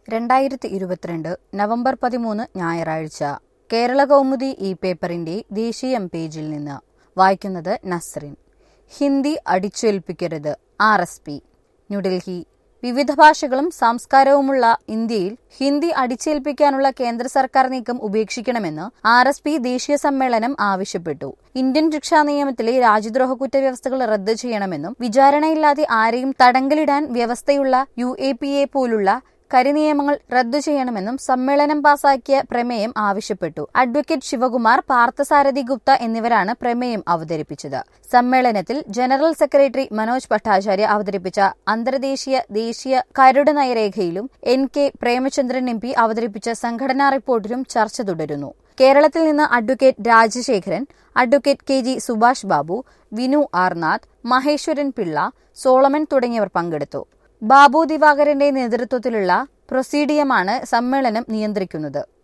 രണ്ടായിരത്തി ഇരുപത്തിരണ്ട് നവംബർ പതിമൂന്ന് ഞായറാഴ്ച കേരള കൗമുദി ഈ പേപ്പറിന്റെ ദേശീയം പേജിൽ നിന്ന് വായിക്കുന്നത് നസ്റിൻ ഹിന്ദി അടിച്ചേൽപ്പിക്കരുത് ആർ എസ് പി ന്യൂഡൽഹി വിവിധ ഭാഷകളും സംസ്കാരവുമുള്ള ഇന്ത്യയിൽ ഹിന്ദി അടിച്ചേൽപ്പിക്കാനുള്ള കേന്ദ്ര സർക്കാർ നീക്കം ഉപേക്ഷിക്കണമെന്ന് ആർ എസ് പി ദേശീയ സമ്മേളനം ആവശ്യപ്പെട്ടു ഇന്ത്യൻ ശിക്ഷാ നിയമത്തിലെ രാജ്യദ്രോഹ കുറ്റവ്യവസ്ഥകൾ റദ്ദ് ചെയ്യണമെന്നും വിചാരണയില്ലാതെ ആരെയും തടങ്കലിടാൻ വ്യവസ്ഥയുള്ള യു എ പി എ പോലുള്ള കരിനിയമങ്ങൾ റദ്ദു ചെയ്യണമെന്നും സമ്മേളനം പാസാക്കിയ പ്രമേയം ആവശ്യപ്പെട്ടു അഡ്വക്കേറ്റ് ശിവകുമാർ പാർത്ഥസാരഥി ഗുപ്ത എന്നിവരാണ് പ്രമേയം അവതരിപ്പിച്ചത് സമ്മേളനത്തിൽ ജനറൽ സെക്രട്ടറി മനോജ് ഭട്ടാചാര്യ അവതരിപ്പിച്ച അന്തർദേശീയ ദേശീയ കരട് നയരേഖയിലും N K Premachandran M P അവതരിപ്പിച്ച സംഘടനാ റിപ്പോർട്ടിലും ചർച്ച തുടരുന്നു കേരളത്തിൽ നിന്ന് advocate Rajasekharan advocate K G Subhash Babu Vinu Arnath Maheswaran Pillai Solomon തുടങ്ങിയവർ പങ്കെടുത്തു ബാബു ദിവാകരന്റെ നേതൃത്വത്തിലുള്ള പ്രൊസീഡിയമാണ് സമ്മേളനം നിയന്ത്രിക്കുന്നത്